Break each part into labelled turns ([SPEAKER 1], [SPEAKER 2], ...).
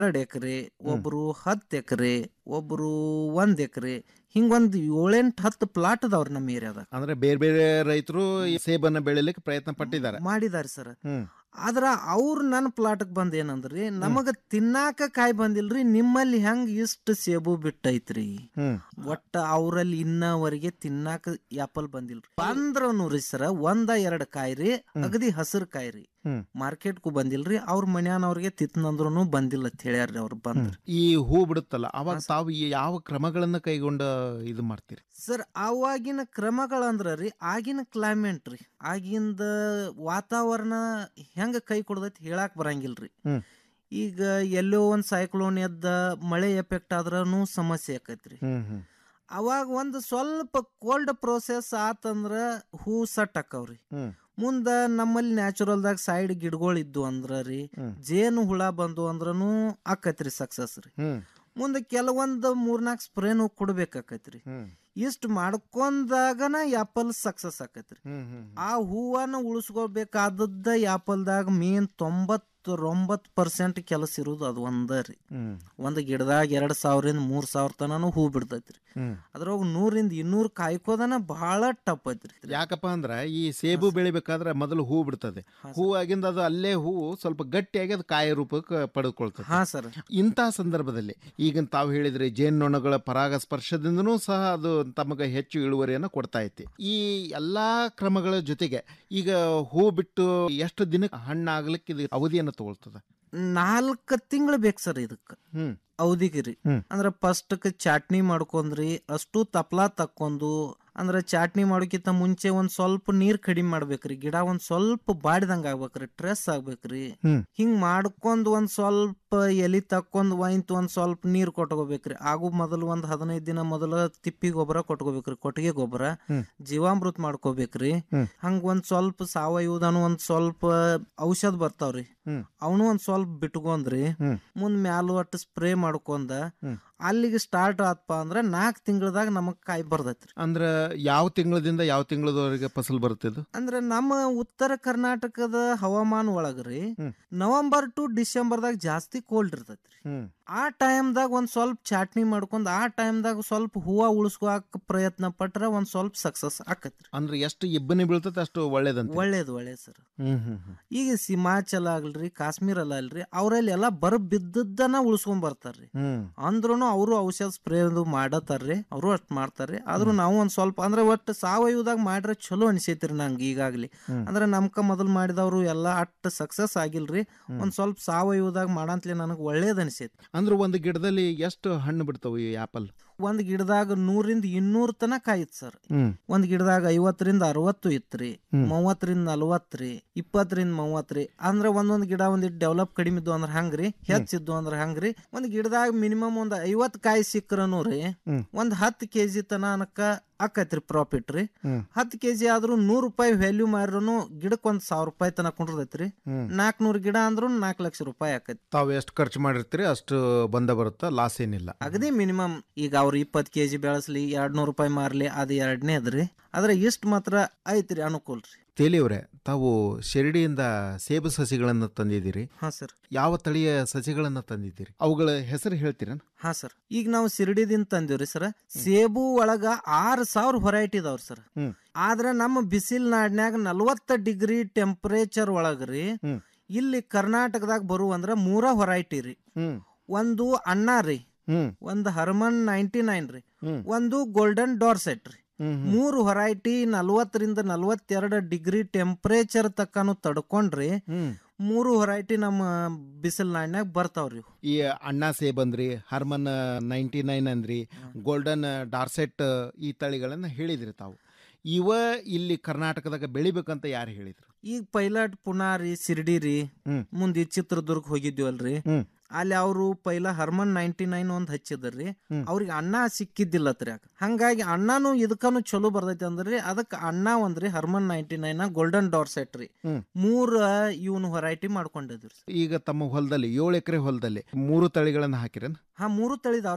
[SPEAKER 1] ಎರಡು ಎಕರೆ ಒಬ್ರು ಹತ್ತು ಎಕರೆ ಒಬ್ರು ಒಂದ್ ಎಕರೆ ಹಿಂಗೊಂದು ಏಳೆಂಟು ಹತ್ತು ಪ್ಲಾಟ್ ಅದಾವ್ರಿ ನಮ್ಮ ಏರಿಯಾದಾಗ
[SPEAKER 2] ಅಂದ್ರೆ ಬೇರೆ ಬೇರೆ ರೈತರು ಈ ಸೇಬನ್ನ ಬೆಳಿಲಿಕ್ಕೆ ಪ್ರಯತ್ನ ಪಟ್ಟಿದ್ದಾರೆ
[SPEAKER 1] ಮಾಡಿದಾರೆ ಸರ್
[SPEAKER 2] ಹ್ಮ್
[SPEAKER 1] ಆದ್ರ ಅವ್ರು ನನ್ನ ಪ್ಲಾಟ್ಗೆ ಬಂದ್ ಏನಂದ್ರಿ ನಮಗ ತಿನ್ನಾಕ ಕಾಯಿ ಬಂದಿಲ್ರಿ ನಿಮ್ಮಲ್ಲಿ ಹೆಂಗ್ ಇಷ್ಟ ಸೇಬು ಬಿಟ್ಟೈತ್ರಿ
[SPEAKER 2] ಹ್ಮ್
[SPEAKER 1] ಒಟ್ಟ ಅವ್ರಲ್ಲಿ ಇನ್ನವರೆಗೆ ತಿನ್ನಾಕ ಆಪಲ್ ಬಂದಿಲ್ರಿ ಬಂದ್ರನು ರೀ ಸರ ಒಂದ ಎರಡ್ ಕಾಯಿ ರೀ ಅಗದಿ ಹಸಿರು ಕಾಯಿ ರೀ
[SPEAKER 2] ಹ್ಮ್
[SPEAKER 1] ಮಾರ್ಕೆಟ್ಗೂ ಬಂದಿಲ್ರಿ ಅವ್ರ ಮನ್ಯಾನವ್ರಿಗೆ ತಿತ್ನಂದ್ರೂ ಬಂದಿಲ್ಲ ಅಂತ ಹೇಳ್ಯಾರ್ರಿ ಅವ್ರು ಬಂದ್ರಿ
[SPEAKER 2] ಈ ಹೂ ಬಿಡುತ್ತಲ್ಲ ಅವಾಗ ತಾವು ಈ ಯಾವ ಕ್ರಮಗಳನ್ನ ಕೈಗೊಂಡ ಇದು ಮಾಡ್ತೀರಿ
[SPEAKER 1] ಸರ್ ಅವಾಗಿನ ಕ್ರಮಗಳಂದ್ರ ರೀ ಆಗಿನ ಕ್ಲೈಮೇಟ್ ರೀ ಆಗಿಂದ ವಾತಾವರಣ ಹೆಂಗ ಕೈ ಕೊಡ್ದೈತಿ ಹೇಳಾಕ್ ಬರಂಗಿಲ್ರಿ
[SPEAKER 2] ಹ್ಮ್
[SPEAKER 1] ಈಗ ಎಲ್ಲೋ ಒಂದ್ ಸೈಕ್ಲೋನ್ ಎದ್ದ ಮಳೆ ಎಫೆಕ್ಟ್ ಆದ್ರೂ ಸಮಸ್ಯೆ ಆಕೈತ್ರಿ
[SPEAKER 2] ಹ್ಮ್ ಹ್ಮ್
[SPEAKER 1] ಅವಾಗ ಒಂದು ಸ್ವಲ್ಪ ಕೋಲ್ಡ್ ಪ್ರೋಸೆಸ್ ಆತಂದ್ರ ಹೂ ಸಟ್ ಆಕವ್ರಿ
[SPEAKER 2] ಹ್ಮ್
[SPEAKER 1] ಮುಂದ ನಮ್ಮಲ್ಲಿ ನ್ಯಾಚುರಲ್ದಾಗ ಸೈಡ್ ಗಿಡಗಳು ಇದ್ದು ಅಂದ್ರ ರೀ ಜೇನು ಹುಳ ಬಂದು ಅಂದ್ರನು ಆಕೈತ್ರಿ ಸಕ್ಸಸ್ ರೀ
[SPEAKER 2] ಹ್ಮ್
[SPEAKER 1] ಮುಂದೆ ಕೆಲವೊಂದು ಮೂರ್ನಾಲ್ಕು ಸ್ಪ್ರೇನು ಕೊಡ್ಬೇಕಾಕೈತ್ರಿ
[SPEAKER 2] ಹ್ಮ್
[SPEAKER 1] ಇಷ್ಟು ಮಾಡ್ಕೊಂಡಾಗನ ಆಪಲ್ ಸಕ್ಸಸ್ ಆಕೈತ್ರಿ
[SPEAKER 2] ಹ್ಮ್ ಹ್ಮ್
[SPEAKER 1] ಆ ಹೂವನ್ನ ಉಳಿಸ್ಕೋಬೇಕಾದದ್ದ ಆಪಲ್ದಾಗ ಮೇನ್ ತೊಂಬತ್ತು ಒಂಬತ್ತು ಪರ್ಸೆಂಟ್ ಕೆಲಸ ಇರೋದು ಅದು ಒಂದ ರೀ
[SPEAKER 2] ಹ್ಮ್
[SPEAKER 1] ಒಂದ್ ಗಿಡದಾಗ ಎರಡ್ ಸಾವಿರದಿಂದ ಮೂರ್ ಸಾವಿರ ತನನು ಹೂ ಬಿಡ್ತೈತ್ರಿ
[SPEAKER 2] ಹ್ಮ್
[SPEAKER 1] ಅದ್ರೊಳಗ ನೂರಿಂದ ಇನ್ನೂರ್ ಕಾಯ್ಕೋದನ ಬಹಳ ಟಪ್ ಐತ್ರಿ
[SPEAKER 2] ಯಾಕಪ್ಪ ಅಂದ್ರ ಈ ಸೇಬು ಬೆಳಿಬೇಕಾದ್ರೆ ಮೊದಲು ಹೂ ಬಿಡ್ತದೆ ಹೂ ಆಗಿಂದ ಅದು ಅಲ್ಲೇ ಹೂ ಸ್ವಲ್ಪ ಗಟ್ಟಿಯಾಗಿ ಅದು ಕಾಯಿ ರೂಪಕ್ಕೆ ಪಡೆದುಕೊಳ್ತದೆ
[SPEAKER 1] ಹಾ ಸರ್
[SPEAKER 2] ಇಂಥ ಸಂದರ್ಭದಲ್ಲಿ ಈಗ ತಾವು ಹೇಳಿದ್ರಿ ಜೇನ್ನೊಣಗಳ ಪರಾಗಸ್ಪರ್ಶದಿಂದನೂ ಸಹ ಅದು ತಮಗೆ ಹೆಚ್ಚು ಇಳುವರಿಯನ್ನು ಕೊಡ್ತಾ ಐತಿ ಈ ಎಲ್ಲಾ ಕ್ರಮಗಳ ಜೊತೆಗೆ ಈಗ ಹೂ ಬಿಟ್ಟು ಎಷ್ಟು ದಿನಕ್ಕೆ ಹಣ್ಣಾಗ್ಲಿಕ್ಕೆ ಇದು ಅವಧಿಯನ್ನು ತಗೊಳ್ತದ
[SPEAKER 1] ನಾಲ್ಕ ತಿಂಗಳು ಬೇಕು ಸರ್ ಇದಕ್ಕ
[SPEAKER 2] ಹ್ಮ್
[SPEAKER 1] ಅವಧಿಗೆ ರೀ
[SPEAKER 2] ಹ್ಮ್.
[SPEAKER 1] ಅಂದ್ರ ಫಸ್ಟ್ ಚಾಟ್ನಿ ಮಾಡ್ಕೊಂಡ್ರಿ ಅಷ್ಟು ತಪ್ಲಾ ತಕ್ಕೊಂಡು ಅಂದ್ರ ಚಾಟ್ನಿ ಮಾಡೋಕ್ಕಿಂತ ಮುಂಚೆ ಒಂದ್ ಸ್ವಲ್ಪ ನೀರ್ ಕಡಿಮೆ ಮಾಡ್ಬೇಕ್ರಿ ಗಿಡ ಒಂದ್ ಸ್ವಲ್ಪ ಬಾಡಿದಂಗ ಆಗ್ಬೇಕ್ರಿ ಟ್ರೆಸ್ ಆಗ್ಬೇಕ್ರಿ
[SPEAKER 2] ಹ್ಮ್.
[SPEAKER 1] ಹಿಂಗ್ ಮಾಡ್ಕೊಂಡ್ ಒಂದ್ ಸ್ವಲ್ಪ ಎಲಿ ತಕ್ಕೊಂಡ್ ಒಯ್ತು ಒಂದ್ ಸ್ವಲ್ಪ ನೀರ್ ಕೊಟ್ಕೋಬೇಕ್ರಿ ಆಗು ಮೊದಲು ಒಂದ್ ಹದಿನೈದು ದಿನ ಮೊದಲ ತಿಪ್ಪಿ ಗೊಬ್ಬರ ಕೊಟ್ಕೋಬೇಕ್ರಿ ಕೊಟ್ಟಿಗೆ ಗೊಬ್ಬರ
[SPEAKER 2] ಹ್ಮ್.
[SPEAKER 1] ಜೀವಾಮೃತ ಮಾಡ್ಕೋಬೇಕ್ರಿ
[SPEAKER 2] ಹ್ಮ್.
[SPEAKER 1] ಹಂಗ ಒಂದ್ ಸ್ವಲ್ಪ ಸಾವಯವದನು ಒಂದ್ ಸ್ವಲ್ಪ ಔಷಧ ಬರ್ತಾವ್ರಿ
[SPEAKER 2] ಹ್ಮ್.
[SPEAKER 1] ಅವನು ಒಂದ್ ಸ್ವಲ್ಪ ಬಿಟ್ಕೊಂಡ್ರಿ
[SPEAKER 2] ಹ್ಮ್.
[SPEAKER 1] ಮುಂದ್ ಮ್ಯಾಲ ಒಟ್ಟು ಸ್ಪ್ರೇ ಮಾಡ್ಕೊಂಡ
[SPEAKER 2] ಹ್ಮ್.
[SPEAKER 1] ಅಲ್ಲಿಗೆ ಸ್ಟಾರ್ಟ್ ಆತ್ಪ ಅಂದ್ರ ನಾಲ್ಕು ತಿಂಗಳದಾಗ ನಮಗ್ ಕಾಯಿ ಬರ್ತೈತ್ರಿ
[SPEAKER 2] ಅಂದ್ರ ಯಾವ ತಿಂಗಳದಿಂದ ಯಾವ ತಿಂಗಳದವರೆಗೆ ಫಸಲ್ ಬರುತ್ತೆ ಇದು
[SPEAKER 1] ಅಂದ್ರ ನಮ್ಮ ಉತ್ತರ ಕರ್ನಾಟಕದ ಹವಾಮಾನ ಒಳಗ್ರಿ
[SPEAKER 2] ಹ್ಮ್.
[SPEAKER 1] ನವೆಂಬರ್ ಟು ಡಿಸೆಂಬರ್ದಾಗ ಜಾಸ್ತಿ ಕೋಲ್ಡ್ ಇರ್ತೈತ್ರಿ
[SPEAKER 2] ಹ್ಮ್
[SPEAKER 1] ಆ ಟೈಮ್ದಾಗ ಒಂದ್ ಸ್ವಲ್ಪ ಚಾಟ್ನಿ ಮಾಡ್ಕೊಂಡ್ ಆ ಟೈಮ್ದಾಗ ಸ್ವಲ್ಪ ಹೂವ ಉಳಿಸ್ಕೋಕ್ ಪ್ರಯತ್ನ ಪಟ್ರ ಒಂದ್ ಸ್ವಲ್ಪ ಸಕ್ಸಸ್ ಆಕತ್ರಿ
[SPEAKER 2] ಅಂದ್ರೆ ಎಷ್ಟು ಇಬ್ಬನಿ ಬೀಳ್ತದೆ ಅಷ್ಟು ಒಳ್ಳೇದಂತ
[SPEAKER 1] ಒಳ್ಳೇದು ಒಳ್ಳೇದು ಸರ್
[SPEAKER 2] ಹ್ಮ್ ಹ್ಮ್ ಹ್ಮ್
[SPEAKER 1] ಈಗ ಹಿಮಾಚಲ ಆಗ್ಲ್ರಿ ಕಾಶ್ಮೀರ ಅಲ್ಲ ಅಲ್ರಿ ಅವ್ರಲ್ಲಿ ಎಲ್ಲಾ ಬರ ಬಿದ್ದದ್ದನ್ನ ಉಳಿಸ್ಕೊಂಡ್ ಬರ್ತಾರ್ರಿ
[SPEAKER 2] ಹ್ಮ್
[SPEAKER 1] ಅಂದ್ರೂ ಅವರು ಔಷಧ ಸ್ಪ್ರೇ ಅದು ಮಾಡತಾರ್ರಿ ಅವರು ಅಷ್ಟ್ ಮಾಡ್ತಾರ್ರಿ ಆದ್ರೂ ನಾವು ಒಂದ್ ಸ್ವಲ್ಪ ಅಂದ್ರೆ ಒಟ್ಟು ಸಾವಯವದಾಗ ಮಾಡ್ರೆ ಚಲೋ ಅನ್ಸೈತ್ರಿ ನಂಗೆ ಈಗಾಗ್ಲಿ ಅಂದ್ರೆ ನಮ್ಕ ಮೊದಲ್ ಮಾಡಿದವ್ರು ಎಲ್ಲಾ ಅಟ್ ಸಕ್ಸಸ್ ಆಗಿಲ್ರಿ ಒಂದ್ ಸ್ವಲ್ಪ ಸಾವಯವದಾಗ ಮಾಡಂತ್ಲೆ ನನಗ್ ಒಳ್ಳೇದ್ ಅನ್ಸೈತಿ
[SPEAKER 2] ಅಂದ್ರೆ ಒಂದು ಗಿಡದಲ್ಲಿ ಎಷ್ಟು ಹಣ್ಣು ಬಿಡ್ತಾವೆ ಈ ಆಪಲ್
[SPEAKER 1] ಒಂದ್ ಗಿಡದಾಗ ನೂರಿಂದ ಇನ್ನೂರ್ ತನಕ ಆಯ್ತು ಸರ್
[SPEAKER 2] ಹ್ಮ್
[SPEAKER 1] ಒಂದ್ ಗಿಡದಾಗ ಐವತ್ತರಿಂದ ಅರವತ್ತು ಇತ್ರಿ ಮೂವತ್ತರಿಂದ ನಲವತ್ತ್ರಿ ಇಪ್ಪತ್ತರಿಂದ ಮೂವತ್ತ್ರಿ ಅಂದ್ರೆ ಒಂದೊಂದ್ ಗಿಡ ಒಂದಿಟ್ಟು ಡೆವಲಪ್ ಕಡಿಮೆ ಇದ್ದು ಅಂದ್ರ ಹಂಗ್ರಿ ಹೆಚ್ಚಿದ್ದು ಅಂದ್ರ ಹಂಗ್ರಿ ಒಂದ್ ಗಿಡದಾಗ ಮಿನಿಮಮ್ ಒಂದ್ ಐವತ್ ಕಾಯಿ ಸಿಕ್ರನು ರೀ
[SPEAKER 2] ಹ್ಮ್.
[SPEAKER 1] ಒಂದ್ ಹತ್ತು ಕೆಜಿ ತನಕ ಆಕೈತ್ರಿ ಪ್ರಾಫಿಟ್ ರೀ
[SPEAKER 2] ಹ್ಮ್.
[SPEAKER 1] ಹತ್ತು ಕೆಜಿ ಆದ್ರೂ ನೂರ್ ರೂಪಾಯಿ ವ್ಯಾಲ್ಯೂ ಮಾರಿದ್ರು ಗಿಡಕ್ಕೆ ಒಂದ್ ಸಾವಿರ ರೂಪಾಯಿ ತನಕ ಕುಂಡ್ರದೈತ್ರಿ
[SPEAKER 2] ಹ್ಮ್.
[SPEAKER 1] ನಾಲ್ಕನೂರ್ ಗಿಡ ಅಂದ್ರೂ ನಾಲ್ಕು ಲಕ್ಷ ರೂಪಾಯಿ ಆಕೈತಿ
[SPEAKER 2] ತಾವು ಎಷ್ಟು ಖರ್ಚು ಮಾಡಿರ್ತೀರಿ ಅಷ್ಟು ಬಂದ ಬರುತ್ತಾ ಲಾಸ್ ಏನಿಲ್ಲ
[SPEAKER 1] ಅಗದಿ ಮಿನಿಮಮ್ ಈಗ ಅವ್ರು ಇಪ್ಪತ್ತು ಕೆಜಿ ಬೆಳೆಸ್ಲಿ ಎರಡ್ ನೂರ್ ರೂಪಾಯಿ ಮಾರ್ಲಿ ಅದು ಎರಡನೇ ಅದ್ರಿ ಆದ್ರೆ ಇಷ್ಟ ಮಾತ್ರ ಐತ್ರಿ ಅನುಕೂಲ ರೀ
[SPEAKER 2] ತೇಲಿಯವ್ರೆ ತಾವು ಶಿರಡಿಯಿಂದ ಸೇಬು ಸಸಿಗಳನ್ನು ತಂದಿದ್ದೀರಿ
[SPEAKER 1] ಹಾ ಸರ್
[SPEAKER 2] ಯಾವ ತಳಿಯ ಸಸಿಗಳನ್ನು ತಂದಿದ್ದೀರಿ ಅವುಗಳ ಹೆಸರು ಹೇಳ್ತೀರಾ
[SPEAKER 1] ಹಾ ಸರ್ ಈಗ ನಾವು ಸಿರಡಿದಿಂದ ತಂದಿವ್ರಿ ಸರ್ ಸೇಬು ಒಳಗ ಆರ್ ಸಾವಿರ ಹೊರೈಟಿ ಇದಾವ್ರಿ ಸರ್
[SPEAKER 2] ಹ್ಮ್.
[SPEAKER 1] ಆದ್ರ ನಮ್ಮ ಬಿಸಿಲ್ ನಾಡ್ನ್ಯಾಗ ನಲ್ವತ್ತ ಡಿಗ್ರಿ ಟೆಂಪರೇಚರ್ ಒಳಗ್ರಿ
[SPEAKER 2] ಹ್ಮ್.
[SPEAKER 1] ಇಲ್ಲಿ ಕರ್ನಾಟಕದಾಗ ಬರುವಂದ್ರ ಮೂರ ಹೊರೈಟಿ ರೀ
[SPEAKER 2] ಹ್ಮ್
[SPEAKER 1] ಒಂದು ಅಣ್ಣ ರೀ
[SPEAKER 2] ಹ್ಮ್
[SPEAKER 1] ಒಂದು ಹರ್ಮನ್ ನೈಂಟಿ ನೈನ್ ರೀ
[SPEAKER 2] ಹ್ಮ್.
[SPEAKER 1] ಒಂದು ಗೋಲ್ಡನ್ ಡಾರ್ಸೆಟ್ ರೀ
[SPEAKER 2] ಹ್ಮ್
[SPEAKER 1] ಮೂರು ಹೊರೈಟಿ ನಲ್ವತ್ತರಿಂದ ನಲ್ವತ್ತೆರಡು ಡಿಗ್ರಿ ಟೆಂಪರೇಚರ್ ತಕ್ಕನು ತಡ್ಕೊಂಡ್ರಿ
[SPEAKER 2] ಹ್ಮ್
[SPEAKER 1] ಮೂರು ಹೊರೈಟಿ ನಮ್ಮ ಬಿಸಿಲ್ ನಾಡ್ನ್ಯಾಗ ಬರ್ತಾವ್ರಿ ಇವು.
[SPEAKER 2] ಈ ಅಣ್ಣಾ ಸೇಬ್ ಅಂದ್ರಿ ಹರ್ಮನ್ ನೈಂಟಿ ನೈನ್ ಅಂದ್ರಿ ಗೋಲ್ಡನ್ ಡಾರ್ಸೆಟ್ ಈ ತಳಿಗಳನ್ನ ಹೇಳಿದ್ರಿ ತಾವು ಇವ ಇಲ್ಲಿ ಕರ್ನಾಟಕದಾಗ ಬೆಳಿಬೇಕಂತ ಯಾರು ಹೇಳಿದ್ರು
[SPEAKER 1] ಈಗ ಪೈಲಟ್ ಪುನಾರಿ ಸಿರ್ಡಿ ರೀ
[SPEAKER 2] ಹ್ಮ್.
[SPEAKER 1] ಮುಂದೆ ಚಿತ್ರದುರ್ಗ ಹೋಗಿದ್ವಲ್ರಿ
[SPEAKER 2] ಹ್ಮ್.
[SPEAKER 1] ಅಲ್ಲಿ ಅವರು ಪೈಲ ಹರ್ಮನ್ ನೈಂಟಿ ನೈನ್ ಒಂದ್ ಹಚ್ಚಿದ್ರಿ ಅವ್ರಿಗೆ ಅಣ್ಣ ಸಿಕ್ಕಿದ್ದಿಲ್ಲತ್ರಿ ಯಾಕ ಹಂಗಾಗಿ ಅಣ್ಣನು ಇದಕ್ಕನು ಚಲೋ ಬರ್ತೈತಿ ಅಂದ್ರಿ ಅದಕ್ಕೆ ಅಣ್ಣ ಒಂದ್ರಿ Harman ninety nine golden Dorset ರೀ
[SPEAKER 2] ಹ್ಮ್.
[SPEAKER 1] ಮೂರ್ ಇವನು ಹೊರೈಟಿ ಮಾಡ್ಕೊಂಡಿದ್ರಿ
[SPEAKER 2] ಈಗ ತಮ್ಮ ಹೊಲದಲ್ಲಿ ಏಳು ಎಕರೆ ಹೊಲದಲ್ಲಿ ಮೂರು ತಳಿಗಳನ್ನ ಹಾಕಿರೇನ್
[SPEAKER 1] ಹಾ ಮೂರು ತಳಿದವ್ರ ಸರ್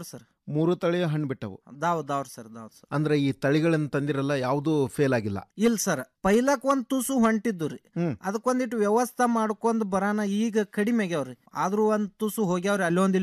[SPEAKER 2] ಮೂರು ತಳಿ ಹಣ್ಣು ಬಿಟ್ಟವು
[SPEAKER 1] ದಾವ್ ದಾವ್ರ ಸರ್ ದಾವ್ ಸರ್
[SPEAKER 2] ಅಂದ್ರೆ ಈ ತಳಿಗಳನ್ನ ತಂದಿರಲ್ಲ ಯಾವುದು ಫೇಲ್ ಆಗಿಲ್ಲ
[SPEAKER 1] ಇಲ್ ಸರ್ ಪೈಲಕ್ ಒಂದ್ ತುಸು ಹೊಂಟಿದ್ದು ರೀ
[SPEAKER 2] ಹ್ಮ್.
[SPEAKER 1] ಅದಕ್ಕೊಂದಿಟ್ಟು ವ್ಯವಸ್ಥೆ ಮಾಡ್ಕೊಂಡ್ ಬರಾನ ಈಗ ಕಡಿಮೆ ಆಗ್ಯಾವ್ರಿ ಆದ್ರೂ ಒಂದ್ ತುಸು ಹೋಗ್ಯಾವ್ರಿ ಅಲ್ಲೊಂದ್